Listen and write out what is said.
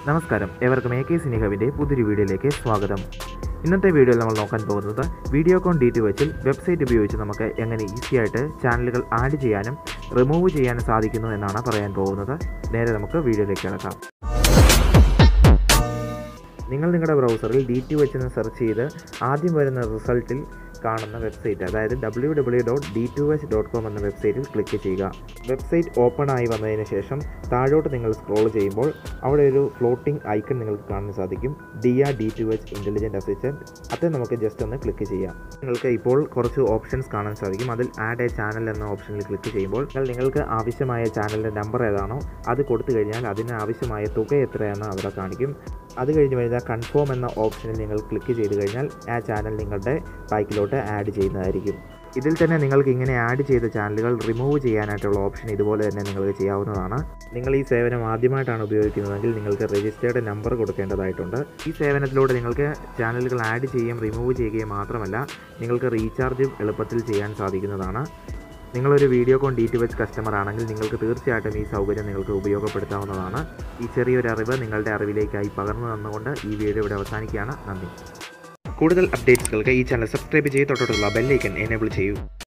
നമസ്കാരം ഏവർക്കും A K സിനിഹവിൻ്റെ പുതിയൊരു വീഡിയോയിലേക്ക് സ്വാഗതം ഇന്നത്തെ വീഡിയോയിൽ നമ്മൾ നോക്കാൻ പോകുന്നത് വീഡിയോകോൺ ഡി ടി വെച്ചിൽ വെബ്സൈറ്റ് ഉപയോഗിച്ച് നമുക്ക് എങ്ങനെ ഈസി ആയിട്ട് ചാനലുകൾ ആഡ് ചെയ്യാനും റിമൂവ് ചെയ്യാനും സാധിക്കുന്നു എന്നാണ് പറയാൻ പോകുന്നത് നേരെ നമുക്ക് വീഡിയോയിലേക്ക് കിടക്കാം നിങ്ങൾ നിങ്ങളുടെ ബ്രൗസറിൽ ഡി ടി വെച്ച് എന്ന് സെർച്ച് ചെയ്ത് ആദ്യം വരുന്ന റിസൾട്ടിൽ കാണുന്ന വെബ്സൈറ്റ് അതായത് W W dot D two H dot com എന്ന വെബ്സൈറ്റിൽ ക്ലിക്ക് ചെയ്യുക വെബ്സൈറ്റ് ഓപ്പൺ ആയി വന്നതിന് ശേഷം താഴോട്ട് നിങ്ങൾ സ്ക്രോൾ ചെയ്യുമ്പോൾ അവിടെ ഒരു ഫ്ലോട്ടിംഗ് ഐക്കൺ നിങ്ങൾക്ക് കാണാൻ സാധിക്കും ഡിയ D two H intelligent assistant അത് നമുക്ക് ജസ്റ്റ് ഒന്ന് ക്ലിക്ക് ചെയ്യാം നിങ്ങൾക്ക് ഇപ്പോൾ കുറച്ച് ഓപ്ഷൻസ് കാണാൻ സാധിക്കും അതിൽ ആഡ് എ ചാനൽ എന്ന ഓപ്ഷനിൽ ക്ലിക്ക് ചെയ്യുമ്പോൾ നിങ്ങൾ നിങ്ങൾക്ക് ആവശ്യമായ ചാനലിൻ്റെ നമ്പർ ഏതാണോ അത് കൊടുത്തു കഴിഞ്ഞാൽ അതിന് ആവശ്യമായ തുക എത്രയാണെന്ന് അവിടെ കാണിക്കും അത് കഴിഞ്ഞ് കഴിഞ്ഞാൽ കൺഫേം എന്ന ഓപ്ഷനിൽ നിങ്ങൾ ക്ലിക്ക് ചെയ്ത് കഴിഞ്ഞാൽ ആ ചാനൽ നിങ്ങളുടെ ബാക്കിലോട്ട് ആഡ് ചെയ്യുന്നതായിരിക്കും ഇതിൽ തന്നെ നിങ്ങൾക്ക് ഇങ്ങനെ ആഡ് ചെയ്ത ചാനലുകൾ റിമൂവ് ചെയ്യാനായിട്ടുള്ള ഓപ്ഷൻ ഇതുപോലെ തന്നെ നിങ്ങൾക്ക് ചെയ്യാവുന്നതാണ് നിങ്ങൾ ഈ സേവനം ആദ്യമായിട്ടാണ് ഉപയോഗിക്കുന്നതെങ്കിൽ നിങ്ങൾക്ക് രജിസ്റ്റേർഡ് നമ്പർ കൊടുക്കേണ്ടതായിട്ടുണ്ട് ഈ സേവനത്തിലൂടെ നിങ്ങൾക്ക് ചാനലുകൾ ആഡ് ചെയ്യുകയും റിമൂവ് ചെയ്യുകയും മാത്രമല്ല നിങ്ങൾക്ക് റീചാർജും എളുപ്പത്തിൽ ചെയ്യാൻ സാധിക്കുന്നതാണ് നിങ്ങളൊരു വീഡിയോ കോൺ ഡി ടി വെച്ച് കസ്റ്റമർ ആണെങ്കിൽ നിങ്ങൾക്ക് തീർച്ചയായിട്ടും ഈ സൗകര്യം നിങ്ങൾക്ക് ഉപയോഗപ്പെടുത്താവുന്നതാണ് ഈ ചെറിയൊരു അറിവ് നിങ്ങളുടെ അറിവിലേക്കായി പകർന്നു തന്നുകൊണ്ട് ഈ വീഡിയോ ഇവിടെ അവസാനിക്കുകയാണ് നന്ദി കൂടുതൽ അപ്ഡേറ്റ്സുകൾക്ക് ഈ ചാനൽ സബ്സ്ക്രൈബ് ചെയ്ത് തൊട്ടുള്ള ബെല്ലൈക്കൻ എനേബിൾ ചെയ്യൂ